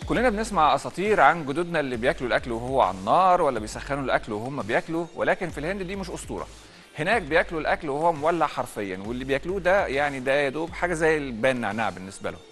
كلنا بنسمع اساطير عن جدودنا اللي بياكلوا الاكل وهو على النار ولا بيسخنوا الاكل وهم بياكلوا ولكن في الهند دي مش اسطوره هناك بياكلوا الاكل وهو مولع حرفيا واللي بياكلوه ده يعني ده يا دوب حاجه زي البان نعناع بالنسبه لهم